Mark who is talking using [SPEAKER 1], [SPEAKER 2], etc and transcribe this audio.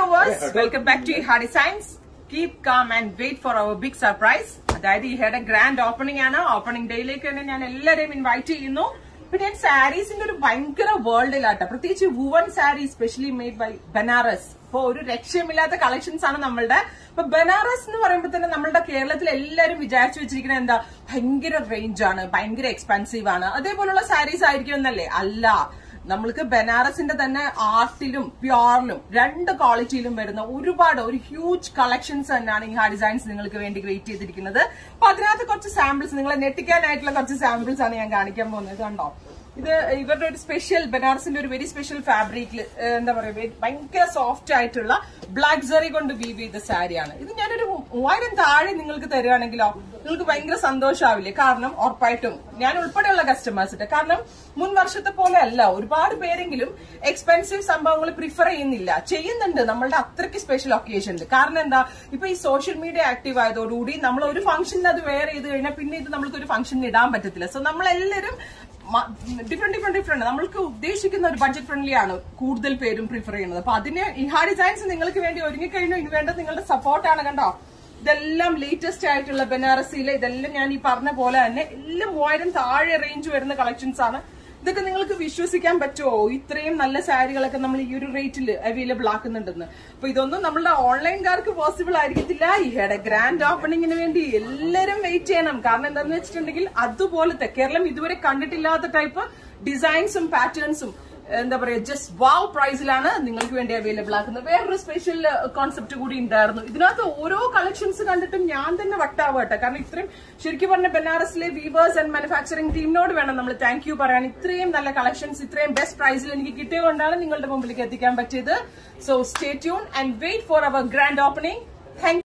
[SPEAKER 1] viewers welcome back to Ha designs keep calm and wait for our big surprise അതായത് ഈ ഹെയുടെ grand opening ആണ് opening ഡേയിലേക്ക് തന്നെ ഞാൻ എല്ലാവരെയും ഇൻവൈറ്റ് ചെയ്യുന്നു പിന്നെ ഞാൻ സാരീസിന്റെ ഒരു ഭയങ്കര വേൾഡിലാട്ടോ പ്രത്യേകിച്ച് woven sari specially made by Banaras ഇപ്പൊ ഒരു രക്ഷയുമില്ലാത്ത കളക്ഷൻസ് ആണ് നമ്മളുടെ ഇപ്പൊ ബനാറസ് എന്ന് പറയുമ്പോൾ തന്നെ നമ്മളുടെ കേരളത്തിൽ എല്ലാവരും വിചാരിച്ചു വെച്ചിരിക്കുന്നത് എന്താ ഭയങ്കര റേഞ്ച് ആണ് ഭയങ്കര എക്സ്പെൻസീവ് ആണ് അതേപോലുള്ള സാരീസ് ആയിരിക്കും എന്നല്ലേ അല്ല നമ്മൾക്ക് ബനാറസിന്റെ തന്നെ ആർട്ടിലും പ്യോറിലും രണ്ട് ക്വാളിറ്റിയിലും വരുന്ന ഒരുപാട് ഒരു ഹ്യൂജ് കളക്ഷൻസ് തന്നെയാണ് ഈ ഹാ ഡിസൈൻസ് നിങ്ങൾക്ക് വേണ്ടി ക്രിയേറ്റ് ചെയ്തിരിക്കുന്നത് അപ്പൊ അതിനകത്ത് കുറച്ച് സാമ്പിൾസ് നിങ്ങളെ ഞെട്ടിക്കാനായിട്ടുള്ള കുറച്ച് സാമ്പിൾസ് ആണ് ഞാൻ കാണിക്കാൻ പോകുന്നത് കണ്ടോ ഇത് ഇവരുടെ ഒരു സ്പെഷ്യൽ ബനാറസിന്റെ ഒരു വെരി സ്പെഷ്യൽ ഫാബ്രിക്കിൽ എന്താ പറയുക ഭയങ്കര സോഫ്റ്റ് ആയിട്ടുള്ള ബ്ലാക്ക് ജെറി കൊണ്ട് വീവ് ചെയ്ത സാരിയാണ് ഇത് ഞാനൊരു മൂവായിരം താഴെ നിങ്ങൾക്ക് തരുവാണെങ്കിലോ നിങ്ങൾക്ക് ഭയങ്കര സന്തോഷമാവില്ലേ കാരണം ഉറപ്പായിട്ടും ഞാൻ ഉൾപ്പെടെയുള്ള കസ്റ്റമേഴ്സിന്റെ കാരണം മുൻ വർഷത്തെ പോലെ അല്ല ഒരുപാട് പേരെങ്കിലും എക്സ്പെൻസീവ് സംഭവങ്ങൾ പ്രിഫർ ചെയ്യുന്നില്ല ചെയ്യുന്നുണ്ട് നമ്മളുടെ അത്രയ്ക്ക് സ്പെഷ്യൽ ഒക്കേഷനിൽ കാരണം എന്താ ഇപ്പൊ ഈ സോഷ്യൽ മീഡിയ ആക്റ്റീവ് ആയതോടുകൂടി നമ്മൾ ഒരു ഫംഗ്ഷനിൽ അത് വെയർ ചെയ്ത് കഴിഞ്ഞാൽ പിന്നെ ഇത് നമ്മൾക്ക് ഒരു ഫംഗ്ഷനിൽ ഇടാൻ പറ്റത്തില്ല സോ നമ്മളെല്ലാവരും ഡിഫറെന്റ് ഡിഫറെന്റ് ഡിഫറെന്റ് നമ്മൾക്ക് ഉദ്ദേശിക്കുന്ന ഒരു ബഡ്ജറ്റ് ഫ്രണ്ട്ലി ആണ് കൂടുതൽ പേരും പ്രിഫർ ചെയ്യുന്നത് അപ്പൊ അതിന് ഇഹാ ഡിസൈൻസ് നിങ്ങൾക്ക് വേണ്ടി ഒരുങ്ങിക്കഴിഞ്ഞു ഇനി വേണ്ടത് നിങ്ങളുടെ സപ്പോർട്ടാണ് കണ്ടോ ഇതെല്ലാം ലേറ്റസ്റ്റ് ആയിട്ടുള്ള ബനാറസിയിലെ ഇതെല്ലാം ഞാൻ ഈ പറഞ്ഞ പോലെ തന്നെ എല്ലാം മൂവായിരം താഴെ റേഞ്ച് വരുന്ന കളക്ഷൻസ് ആണ് ഇതൊക്കെ നിങ്ങൾക്ക് വിശ്വസിക്കാൻ പറ്റുമോ ഇത്രയും നല്ല സാരികളൊക്കെ നമ്മൾ ഈ ഒരു റേറ്റിൽ അവൈലബിൾ ആക്കുന്നുണ്ടെന്ന് അപ്പൊ ഇതൊന്നും നമ്മളുടെ ഓൺലൈൻകാർക്ക് പോസിബിൾ ആയിരിക്കത്തില്ല ഈയുടെ ഗ്രാൻഡ് ഓപ്പണിങ്ങിന് വേണ്ടി എല്ലാവരും വെയിറ്റ് ചെയ്യണം കാരണം എന്താണെന്ന് വെച്ചിട്ടുണ്ടെങ്കിൽ അതുപോലത്തെ കേരളം ഇതുവരെ കണ്ടിട്ടില്ലാത്ത ടൈപ്പ് ഡിസൈൻസും പാറ്റേൺസും എന്താ പറയാ ജസ്റ്റ് വാവ് പ്രൈസിലാണ് നിങ്ങൾക്ക് വേണ്ടി അവൈലബിൾ ആക്കുന്നത് വേറൊരു സ്പെഷ്യൽ കോൺസെപ്റ്റ് കൂടി ഉണ്ടായിരുന്നു ഇതിനകത്ത് ഓരോ കളക്ഷൻസ് കണ്ടിട്ടും ഞാൻ തന്നെ വട്ടാവട്ടെ കാരണം ഇത്രയും ശരിക്കും പറഞ്ഞ ബനാറസിലെ വീവേഴ്സ് ആൻഡ് മാനുഫാക്ചറിംഗ് ടീമിനോട് വേണം നമ്മൾ താങ്ക് യു പറയാൻ ഇത്രയും നല്ല കളക്ഷൻസ് ഇത്രയും ബെസ്റ്റ് പ്രൈസിൽ എനിക്ക് കിട്ടിയതുകൊണ്ടാണ് നിങ്ങളുടെ മുമ്പിലേക്ക് എത്തിക്കാൻ പറ്റിയത് so stay tune and wait for our grand opening thank